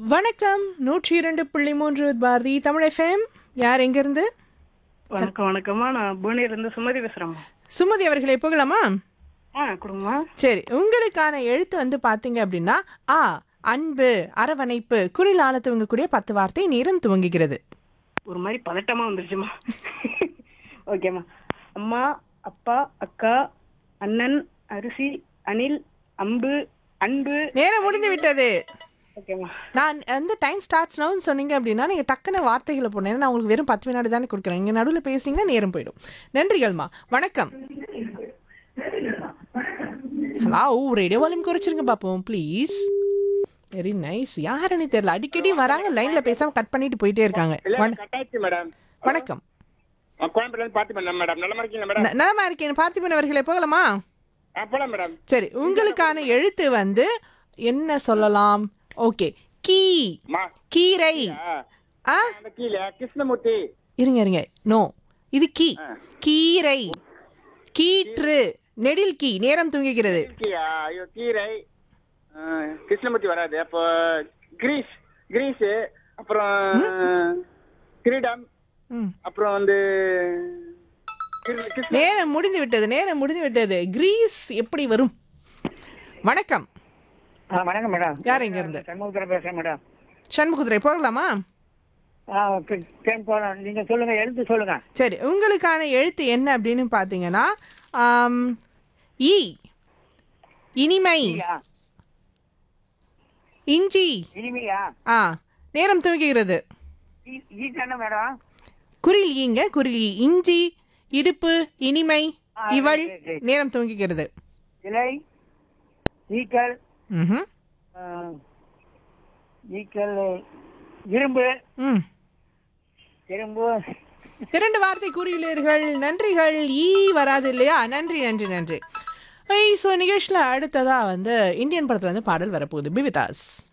வணக்கம் நூற்றி இரண்டு புள்ளி மூன்று பாரதி தமிழ் எஃப்எம் யார் எங்கிருந்து வணக்கம் வணக்கம்மா நான் புவனேல இருந்து சுமதி பேசுறேம்மா சுமதி அவர்களை போகலாமா ஆ கொடுங்கம்மா சரி உங்களுக்கான எழுத்து வந்து பார்த்தீங்க அப்படின்னா ஆ அன்பு அரவணைப்பு குரில் ஆள துவங்கக்கூடிய பத்து வார்த்தை நேரம் துவங்குகிறது ஒரு மாதிரி பதட்டமா வந்துருச்சுமா ஓகேம்மா அம்மா அப்பா அக்கா அண்ணன் அரிசி அனில் அம்பு அன்பு நேரம் முடிந்து விட்டது ஓகேம்மா நான் வந்து டைம் ஸ்டார்ட்ஸ் நவுன்னு சொன்னீங்க அப்படின்னா நீங்கள் டக்குன்னு வார்த்தைகளை போனேன் நான் உங்களுக்கு வெறும் பத்து வினாடி தானே கொடுக்குறேன் நீங்கள் நடுவில் பேசுனீங்கன்னா நேரம் போயிடும் நன்றிகள்மா வணக்கம் ஹலோ ரேடியோ வால்யூம் குறைச்சிருங்க பார்ப்போம் ப்ளீஸ் வெரி நைஸ் யாருன்னு தெரியல அடிக்கடி வராங்க லைனில் பேசாமல் கட் பண்ணிட்டு போயிட்டே இருக்காங்க வண- கட்டாச்சு மேடம் வணக்கம் கோயம்புல இருந்து பார்த்து பண்ணேன் மேடம் நல்ல இருக்கீங்க மேடம் ந- நலமா இருக்கேன் பார்த்திபன் அவர்களே போகலாமா ஆ போலாம் மேடம் சரி உங்களுக்கான எழுத்து வந்து என்ன சொல்லலாம் ஓகே கீ மா கீரை ஆ, ஆ அந்த கீழே கிருஷ்ணமூர்த்தி இருங்க இருங்க நோ இது கீ கீரை கீற்று நெடில் கீ நேரம் தூங்குகிறது கீயா ஐயோ கீரை ஆ, கிருஷ்ணமூர்த்தி வராது அப்போ கிரீஸ் கிரீஸ் அப்புறம் கிரீடம் ம். அப்புறம் வந்து கிரு- கிருஷ்ண நேரம் முடிந்து விட்டது நேரம் முடிந்து விட்டது கிரீஸ் எப்படி வரும் வணக்கம் ஆ வணக்கம் மேடம் யார் இங்க இருந்து சண்முகத்தில் பேசுறேன் மேடம் சண்முகதுரை போகலாமா ஆ கே- கேம் போகலாம் நீங்க சொல்லுங்க எழுத்து சொல்லுங்க சரி உங்களுக்கான எழுத்து என்ன அப்படின்னு பார்த்தீங்கன்னா ஆம், ஈ இனிமை ஈயா? இஞ்சி இனிமையா ஆ நேரம் துவங்குகிறது ஈ- ஈ தானே மேடம் குரில் ஈங்க குரில் ஈ இஞ்சி இடுப்பு இனிமை ஆ, இவள் சரி, சரி. நேரம் துவங்குகிறது இலை ஈக்கள் ம்ஹும். ஆ, ஈக்கள் இரும்பு ம் இரும்பு இரண்டு வார்த்தை கூறியுள்ளீர்கள் நன்றிகள் ஈ வராது இல்லையா நன்றி நன்றி நன்றி ஸோ நிகழ்ச்சியில் அடுத்ததாக வந்து இந்தியன் படத்துல இருந்து பாடல் வரப்போகுது பிவிதாஸ்